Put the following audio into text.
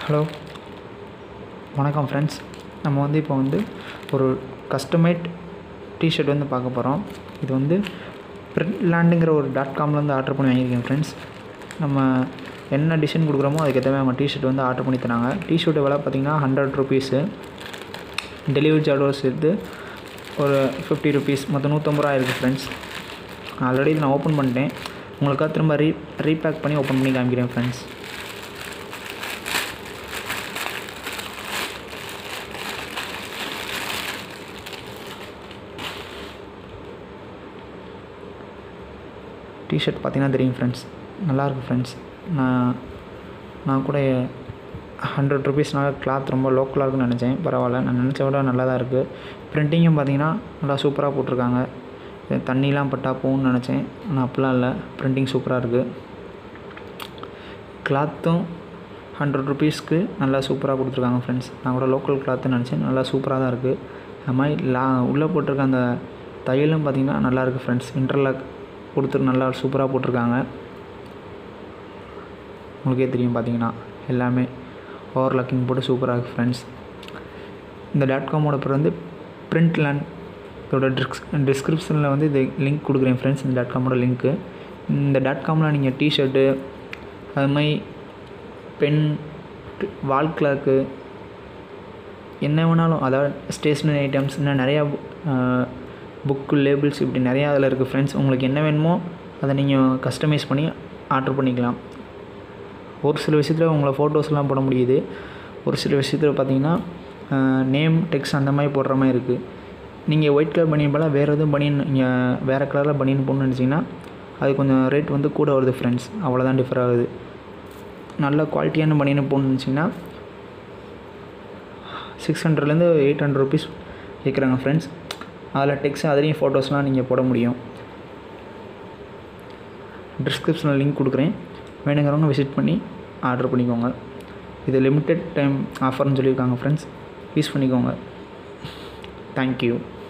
hello வணக்கம் friends நம்ம வந்து இப்போ வந்து ஒரு கஸ்டமைட் டிஷர்ட் வந்து பார்க்க போகிறோம் இது வந்து லேண்டுங்கிற ஒரு டாட் காம்லேருந்து ஆர்டர் பண்ணி வாங்கியிருக்கேன் ஃப்ரெண்ட்ஸ் நம்ம என்ன டிசைன் கொடுக்குறோமோ அதுக்கேற்ற மாதிரி அவங்க டிஷர்ட் வந்து ஆர்டர் பண்ணி தராங்க டிஷர்ட் விலை பார்த்திங்கன்னா ஹண்ட்ரட் ருபீஸு டெலிவரி சார்ஜோடு சேர்த்து ஒரு ஃபிஃப்டி ருபீஸ் மொத்தம் நூற்றம்பது ரூபா இருக்குது ஃப்ரெண்ட்ஸ் ஆல்ரெடி இதை நான் ஓப்பன் பண்ணிட்டேன் உங்களுக்காக திரும்ப ரீ ரீபேக் பண்ணி ஓப்பன் பண்ணி காமிக்கிறேன் ஃப்ரெண்ட்ஸ் டிஷர்ட் பார்த்தீங்கன்னா தெரியும் ஃப்ரெண்ட்ஸ் நல்லாயிருக்கு ஃப்ரெண்ட்ஸ் நான் நான் கூட ஹண்ட்ரட் ருபீஸ்னால கிளாத் ரொம்ப லோக்கலாக இருக்குன்னு நினச்சேன் பரவாயில்ல நான் நினச்ச விட நல்லா தான் இருக்குது ப்ரிண்டிங்கும் பார்த்தீங்கன்னா நல்லா சூப்பராக போட்டிருக்காங்க இது தண்ணிலாம் பட்டா போகும்னு நினச்சேன் ஆனால் அப்படிலாம் இல்லை ப்ரிண்டிங் சூப்பராக இருக்குது கிளாத்தும் ஹண்ட்ரட் ருபீஸ்க்கு நல்லா சூப்பராக கொடுத்துருக்காங்க ஃப்ரெண்ட்ஸ் நான் கூட லோக்கல் கிளாத்துன்னு நினச்சேன் நல்லா சூப்பராக தான் இருக்குது அது மாதிரி லா உள்ளே போட்டிருக்க அந்த தையலும் பார்த்திங்கன்னா நல்லாயிருக்கு ஃப்ரெண்ட்ஸ் இன்டர்லாக் கொடுத்துட்டு நல்லா சூப்பராக போட்டிருக்காங்க உங்களுக்கே தெரியும் பார்த்தீங்கன்னா எல்லாமே ஓவர் லாக்கிங் போட்டு சூப்பராக இருக்குது ஃப்ரெண்ட்ஸ் இந்த டாட் காமோட பேர் வந்து பிரிண்ட் லேண்ட் இதோட டிஸ்க் டிஸ்கிரிப்ஷனில் வந்து இது லிங்க் கொடுக்குறேன் ஃப்ரெண்ட்ஸ் இந்த டாட் காமோட லிங்க்கு இந்த டாட் காமில் நீங்கள் டிஷர்ட்டு அது மாதிரி பென் வால் கிளாக்கு என்ன வேணாலும் அதாவது ஸ்டேஷ்னரி ஐட்டம்ஸ் இன்னும் நிறையா புக்கு லேபிள்ஸ் இப்படி நிறையா அதில் இருக்குது ஃப்ரெண்ட்ஸ் உங்களுக்கு என்ன வேணுமோ அதை நீங்கள் கஸ்டமைஸ் பண்ணி ஆர்டர் பண்ணிக்கலாம் ஒரு சில விஷயத்தில் உங்களை ஃபோட்டோஸ்லாம் போட முடியுது ஒரு சில விஷயத்தில் பார்த்தீங்கன்னா நேம் டெக்ஸ்ட் அந்த மாதிரி போடுற மாதிரி இருக்குது நீங்கள் ஒயிட் கலர் பனியன் போல் வேறு எதுவும் பனியன் நீங்கள் வேறு கலரில் பனியன் போடணும்னு நினச்சிங்கன்னா அது கொஞ்சம் ரேட் வந்து கூட வருது ஃப்ரெண்ட்ஸ் அவ்வளோதான் டிஃபர் ஆகுது நல்ல குவாலிட்டியான பனியன் போடணும்னு நினச்சிங்கன்னா சிக்ஸ் ஹண்ட்ரட்லேருந்து எயிட் ஹண்ட்ரட் ருபீஸ் கேட்குறாங்க ஃப்ரெண்ட்ஸ் அதில் டெக்ஸ்ட் அதுலேயும் ஃபோட்டோஸ்லாம் நீங்கள் போட முடியும் டிஸ்கிரிப்ஷனில் லிங்க் கொடுக்குறேன் வேணுங்கிறவங்க விசிட் பண்ணி ஆர்டர் பண்ணிக்கோங்க இது லிமிட்டெட் டைம் ஆஃபர்னு சொல்லியிருக்காங்க ஃப்ரெண்ட்ஸ் யூஸ் பண்ணிக்கோங்க தேங்க்யூ